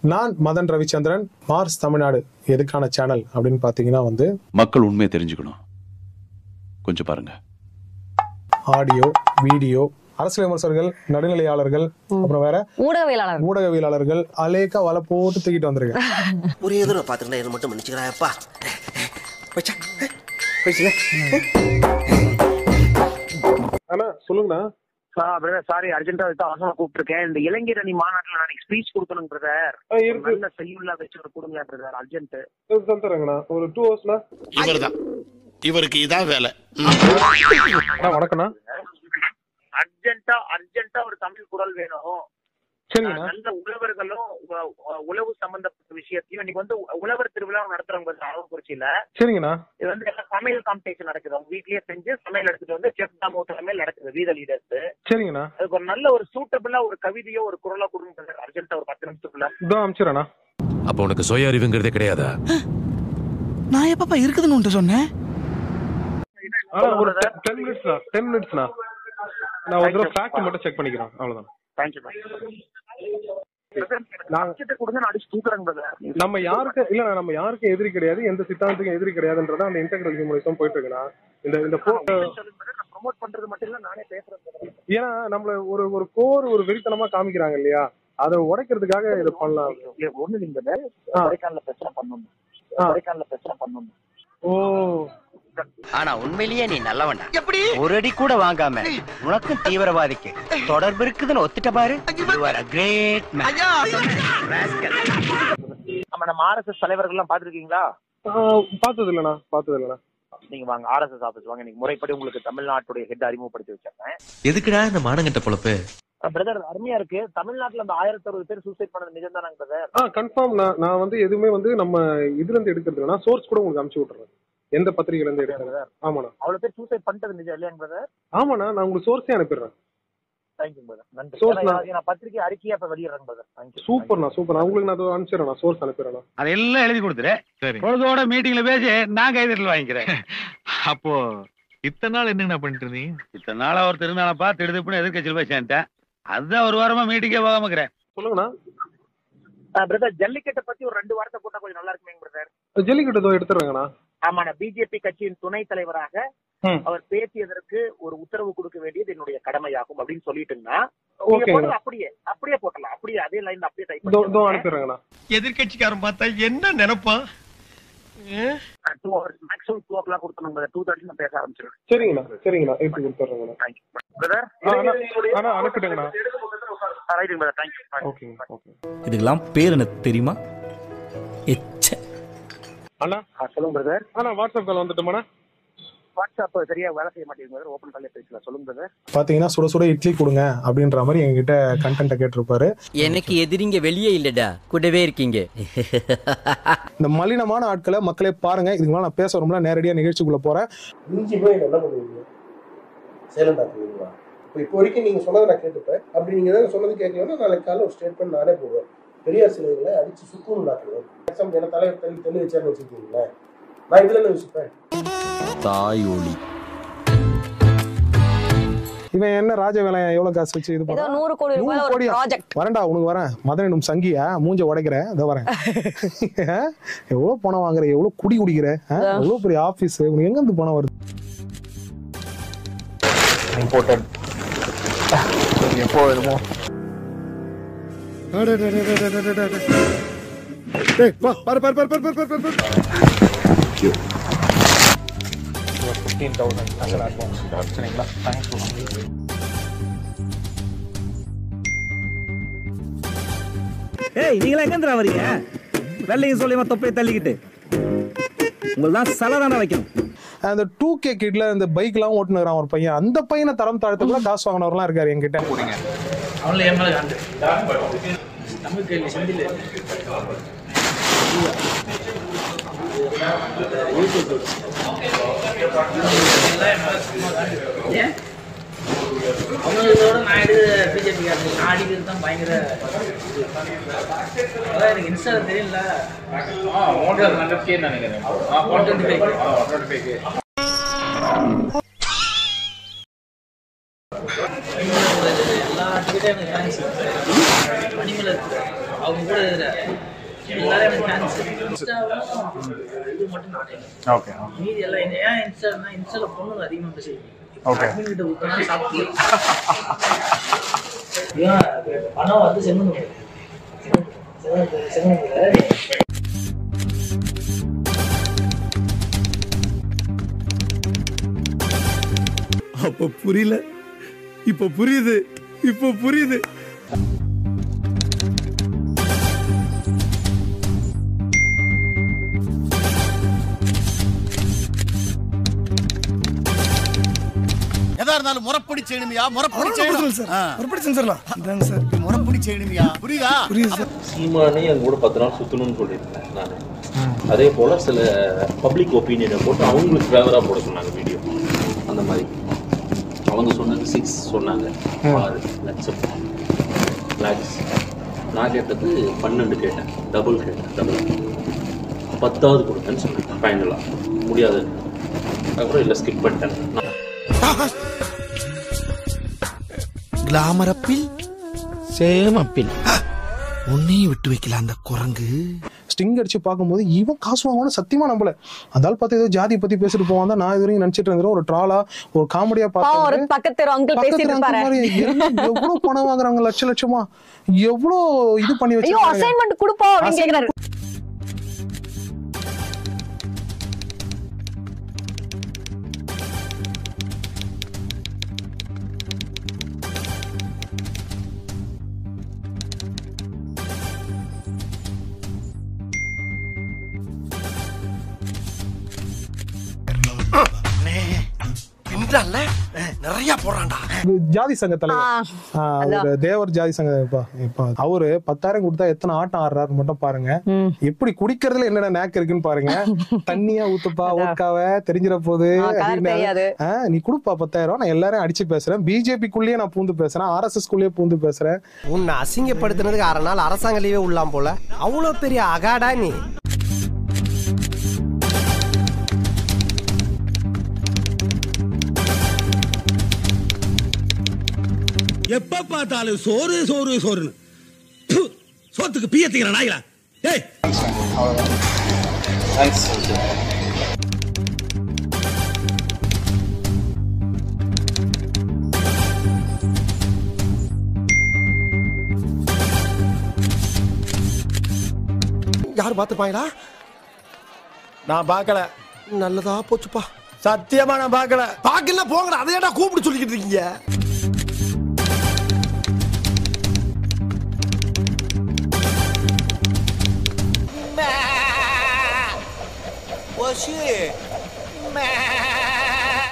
நான் மதன் ரவிச்சந்திரன் மார்ஸ் தமிழ்நாடு எதுக்கான சேனல் அப்படின்னு பார்த்தீங்கன்னா வந்து மக்கள் உண்மையை தெரிஞ்சுக்கணும் கொஞ்சம் பாருங்க ஆடியோ வீடியோ அரசியல் விமர்சகர்கள் நடுநிலையாளர்கள் அப்புறம் வேற ஊடகவியலாளர் ஊடகவியலாளர்கள் அலேக்கா வலை போட்டு தூக்கிட்டு வந்திருக்கேன் ஒரே தடவை பார்த்துக்கிட்டா என்ன மட்டும் மன்னிச்சுக்கிறாயப்பா போச்சா போயிடுச்சுல ஆனா சொல்லுங்கண்ணா பிரதர் சாரி அர்ஜென்டா வச்சு அவசரமா கூப்பிட்டுருக்கேன் இந்த இளைஞர் அணி மாநாட்டுல நாளைக்கு ஸ்பீச் கொடுக்கணும் பிரதர் இருக்கு நல்ல செய்யுள்ள வச்சு ஒரு கொடுங்க பிரதர் அர்ஜென்ட் தந்துறேங்கண்ணா ஒரு டூ ஹவர்ஸ்ண்ணா இவர்தான் இவருக்கு இதான் வேலை அண்ணா வணக்கண்ணா அர்ஜென்ட்டா அர்ஜென்ட்டா ஒரு தமிழ் குரல் வேணும் சரிங்கண்ணா நல்ல உழவர்களும் உ- உ- உழவு சம்பந்தப்பட்ட விஷயத்தையும் இன்னைக்கு வந்து உ- உழவர் திருவிழா நடத்துறாங்க அரவக்குறிச்சியில சரிங்கண்ணா இது வந்து எல்லாம் சமையல் காம்படிஷன் நடக்குது அவங்க வீட்லயே செஞ்சு சமையல் எடுத்துட்டு வந்து செஃப் தாமோ சமையல் நடக்குது வீத லீடர்ஸ் சரிங்கண்ணா அதுக்கு ஒரு நல்ல ஒரு சூட்டபிளா ஒரு கவிதையோ ஒரு குரலோ கொடுங்க அர்ஜென்ட்டா ஒரு பத்து நிமிஷத்துக்குள்ள இதோ அமிச்சிடண்ணா அப்ப உனக்கு சுய அறிவுங்கிறதே கிடையாதா நான் எப்பப்பா இருக்குதுன்னு உன்ட்ட சொன்னேன் ஆனா ஒரு டென் மினிட்ஸ்ண்ணா டென் மினிட்ஸ்ண்ணா நான் ஒரு தடவை ஃபேக்ட் மட்டும் செக் பண்ணிக்கிறேன் அவ்வளவுதான் தேங்க்யூ நான் கொடுங்க நான் அடிச்சு தூக்குறேங்க பிரதர் நம்ம யாருக்கு இல்ல நம்ம யாருக்கும் எதிரி கிடையாது எந்த சித்தாந்தத்துக்கும் எதிரி கிடையாதுன்றதா அந்த இன்டெகிரல் ஹியூமனிசம் போயிட்டு இருக்குண்ணா இந்த இந்த போ- ப்ரோமோட் பண்றது மட்டும் இல்ல நானே பேசுறேன் brother. ஏன்னா நம்மள ஒரு ஒரு கோர் ஒரு வெறித்தனமா காமிக்கிறாங்க இல்லையா அதை உடைக்கிறதுக்காக இதை பண்ணலாம் இல்ல, ஒண்ணு இல்லைங்க brother. ஆ. கொடைக்கானல்ல பிரச்சனை பண்ணணும் ஆ. கொடைக்கானல்ல பிரச்சனை பண்ணணும் ஓ ஆனா உண்மையிலேயே நீ நல்லவன்டா எப்படி ஒரு அடி கூட வாங்காம உனக்கும் தீவிரவாதிக்கு தொடர்பு இருக்குதுன்னு ஒத்துட்ட பாரு You are a great man. நம்ம நம்ம ஆர்எஸ்எஸ் தலைவர்கள் எல்லாம் பாத்துருக்கீங்களா ஆஹ், பார்த்தது இல்லைண்ணா பார்த்தது இல்லைண்ணா நீங்க வாங்க ஆர்எஸ்எஸ் ஆபீஸ் வாங்க நீங்க முறைப்படி உங்களுக்கு தமிழ்நாட்டுடைய ஹெட் அறிமுகப்படுத்தி வச்சிருக்கேன் எதுக்குடா இந்த மானங்கட்ட பொழப்பு பிரதர் அருமையா இருக்கு தமிழ்நாட்டுல அந்த ஆயிரத்தி அறுபது பேர் சூசைட் பண்ணது நிஜம் தானாங்க பிரதர் ஆ கன்ஃபார்ம் நான் நான் வந்து எதுவுமே வந்து நம்ம இதுல இருந்து எடுக்கிறது இல்லைண்ணா சோர்ஸ் கூட உங்களுக்கு அனுப்பிச்சு விட்டுறேன் எந்த பத்திரிகையில இருந்து எடுக்கிறது ஆமாண்ணா அவ்வளவு பேர் சூசைட் பண்ணிட்டது நிஜம் இல்லையாங்க பிரதர் ஆமாண்ணா நான் உங்களுக்கு சோர்ஸே அனுப்பிடுறேன் தேங்க்யூ பிரதர் நன்றி Source ஏன்னா, நான்- நான் பத்திரிகை அறிக்கையா இப்ப வெளியிடுறேன் பிரதர் தேங்க்யூ சூப்பர்ண்ணா சூப்பர் உங்களுக்கு நான் அதை அனுப்பிச்சிடறேன் சோர்ஸ் அனுப்பிடுறேன் அதெல்லாம் எழுதி கொடுத்துரு சரி பொழுதோட மீட்டிங்ல பேசி நான் கைதட்டல் வாங்கிக்கிறேன் அப்போ இத்தனை நாள் என்னென்ன பண்ணிட்டு இருந்தீங்க இத்தனை நாளா ஒரு திருநாளப்பா திடுதுப்புன்னு எதிர்கட்சியில் போய் சேர்ந்தேன் அதுதான் ஒரு வாரமா மீட்டிங்கே போகாம இருக்கிறேன் சொல்லுங்கண்ணா பிரதர் ஜல்லிக்கட்டை பத்தி ஒரு ரெண்டு வார்த்தை போட்டா கொஞ்சம் நல்லா இருக்குமேங்க பிரதர் ஜல்லிக்கட்டு ஏதோ எடுத்துறேங்கண்ணா ஆமா நான் பிஜேபி கட்சியின் துணைத் தலைவராக ம். அவர் பேசியதற்கு ஒரு உத்தரவு கொடுக்க வேண்டியது என்னுடைய கடமையாகும் அப்படின்னு சொல்லிட்டுங்கன்னா ஓகேங்கண்ணா அப்படியே அப்படியே போட்டலாம் அப்படியே அதே லைன் அப்படியே டைப் இதோ இதோ அனுப்பிடுறேங்கண்ணா எதிர்கட்சிக்காரன் பார்த்தா என்ன நினைப்பான் two hours maximum two o'clock கொடுத்தணும் டூ தேர்ட்டி நான் பேச ஆரம்பிச்சிருவேன் சரிங்கண்ணா சரிங்கண்ணா எடுத்து கொடுத்துட்றேங்கண்ணா தேங்க்யூ பிரதர் ஆ, அண்ணா, அண்ணா, அனுப்பிட்டேங்கண்ணா. ரைட்டுங்க பிரதர் தேங்க்யூ ஓகேங்க ஓகே இதுக்கெல்லாம் பேர் என்ன தெரியுமா எச்ச அண்ணா சொல்லுங்க பிரதர் அண்ணா வாட்ஸ்அப் கால் வந்துட்டோமாண்ணா வாட்ஸ்அப் சரியா வேலை செய்ய மாட்டேங்குது பிரதர் ஓப்பன் காலே பேசலாம் சொல்லுங்க பிரதர் பாத்தீங்கன்னா சுட சுட இட்லி கொடுங்க அப்படின்ற மாதிரி எங்ககிட்ட கண்டென்ட்டை கேட்டிருப்பாரு எனக்கு எதிரிங்க வெளியே இல்லடா கூடவே இருக்கீங்க இந்த மலினமான ஆட்களை மக்களே பாருங்க இதுக்கு மேல நான் பேச வரும்ல நேரடியா நிகழ்ச்சிக்குள்ள போறேன் மிஞ்சி போய் என்ன பண்ணுவீங்க சைலண்டா பண்ணுவீங்களா இப்போ இப்போ வரைக்கும் நீங்க சொன்னதை நான் கேட்டுப்பேன் அப்படி நீங்க ஏதாவது சொன்னது கேட்கலன்னா நாளைக்கு காலையில் ஒரு ஸ்டேட்மெண்ட் நானே போடுவேன் பெரியார் சிலைகளை அடிச்சு சுத்தம் உண்டாக்குவேன் எக்ஸாம்பிள் என்ன தலைவர் தள்ளி தள்ளி வச்சாருன்னு வச்சுருக்கீங்களேன் நான் இதுல என்ன யோசிப்பேன் தாய் ஒளி இவன் என்ன ராஜ வேலையன் எவ்வளவு காசு வச்சு இது ஏதோ பண்ணா நூறு கோடி நூறு ரூபாய் ஒரு கோடியா? ப்ராஜெக்ட் வரேன்டா உனக்கு வரேன் மதனும் சங்கியா மூஞ்ச உடைக்கிறேன் இதோ வரேன் எவ்வளவு பணம் வாங்குற எவ்வளவு குடி குடிக்கிற ஆ? எவ்வளவு பெரிய ஆபீஸ் உனக்கு எங்க இருந்து பணம் வருது இம்பார்ட்டன்ட் எப்போ வருமோ பாரு பாரு பாரு பாரு பாரு பாரு ஃபிஃப்டீன் தௌசண்ட் அட்வான்ஸ் சரிங்களா தேங்க்ஸ் ஏய் நீங்களா எங்க வரீங்க வெள்ளையும் சொல்லியமா தொப்பையை தள்ளிக்கிட்டு உங்களுக்கு தான் சலை தானே வைக்கணும் அந்த டூ கே கிட்ல இந்த பைக் எல்லாம் ஓட்டுனுறான் ஒரு பையன் அந்த பையனை தரம் தாழ்த்த கூட காசு வாங்கினவர்லாம் இருக்காரு என்கிட்ட அவங்களோட நான் எடுத்து பிஜேபி நான் அடிக்கிறது தான் பயங்கர அதான் எனக்கு இன்ஸ்டா தெரியல எல்லா டிக்கெட்டும் எனக்கு தேங்க்ஸ் மணிமலர் அவங்க கூட இருக்கிற எல்லாரும் எனக்கு fans. இன்ஸ்டாவும் இது மட்டும் நானே ஓகே மீதி எல்லாம் இந்த- ஏன் இன்ஸ்டானா இன்ஸ்டால பொண்ணுங்க அதிகமா மெசேஜ் Okay. அட்மின் கிட்ட விட்டா சாப்பிட்டு ஏன் பணம் வந்து செம்மந்து செம்மந்து அப்ப புரியல இப்ப புரியுது இப்ப புரியுது எதா இருந்தாலும் முறப்படி செய்யணுமியா முறப்படி செய்யணும் சார் முறப்படி செஞ்சிடலாம் இதாங்க சார் முறப்படி செய்யணுமியா புரியுதா புரியுது சார் சீமானே என் கூட பத்து நாள் சுத்தணும்னு சொல்லியிருந்தேன் நான் அதே போல சில பப்ளிக் ஒப்பீனியனை போட்டு அவங்களுக்கு ஃபேவராக போட சொன்னாங்க வீடியோ அந்த மாதிரி அவங்க சொன்னாங்க சிக்ஸ் சொன்னாங்க ஆறு லட்சம் லேக்ஸ் நான் கேட்டது பன்னெண்டு கேட்டேன் டபுள் கேட்டேன் டபுள் பத்தாவது கொடுத்தேன்னு சொன்னேன் ஃபைனலாக முடியாது அப்புறம் இல்லை ஸ்கிப் பண்ணிட்டேன் நான் கிளாமர் அப்பில் சேம் அப்பில் உன்னையும் விட்டு வைக்கல அந்த குரங்கு ஸ்டிங் அடிச்சு பார்க்கும்போது இவன் காசு வாங்குவான்னு சத்தியமா நம்பல அதால் பார்த்து ஏதோ ஜாதி பத்தி பேசிட்டு போவான் தான் நான் இது வரைக்கும் நினைச்சிட்டு இருந்தேன் ஒரு ட்ராலா ஒரு காமெடியா பாவம் ஒரு பார்த்து பக்கத்து அங்கிள் பக்கத்துல பேசிட்டு இருக்க இருப்பாரு மாதிரி என்ன எவ்வளவு பணம் வாங்குறாங்க லட்ச லட்சமா எவ்வளவு இது பண்ணி ஐயோ வச்சிருக்காங்க அசைன்மெண்ட் கொடுப்போம் அப்படின்னு கேக்குறாரு பின்றான்ல நிறைய போறான்டா இது ஜாதி சங்க தலைவர் ஆ, ஆ, அதான். ஒரு தேவர் ஜாதி சங்க இப்ப இப்ப அவரு பத்தாயிரம் கொடுத்தா எத்தனை ஆட்டம் ஆடுறாரு மட்டும் பாருங்க எப்படி குடிக்கிறதுல என்னென்ன நேக்கு இருக்குன்னு பாருங்க தண்ணியா ஊத்துப்பா ஓட்காவ தெரிஞ்சிட போகுது ஆ, colour அப்படின்னு. தெரியாது. ஆ, நீ கொடுப்பா பத்தாயிரம் நான் எல்லாரையும் அடிச்சு பேசுறேன் பிஜேபிக்குள்ளேயே நான் பூந்து பேசுறேன் ஆர்எஸ்எஸ் குள்ளேயே பூந்து பேசுறேன் உன்னை அசிங்கப்படுத்தினதுக்கு அரை நாள் அரசாங்க லீவே உள்ளாம் போல அவ்வளவு பெரிய அகாடா நீ எப்ப பார்த்தாலும் சோறு சோறு சோறுன்னு ப்பு, சோத்துக்கு பீயத்துக்கிற நாய்களா ஏய் யார் பார்த்துப்பாங்களா நான் பார்க்கல நல்லதா போச்சுப்பா சத்தியமா நான் பார்க்கல பார்க்கல போங்கடா அதை ஏன்டா கூப்பிட்டு சொல்லிக்கிட்டு இருக்கீங்க Was she?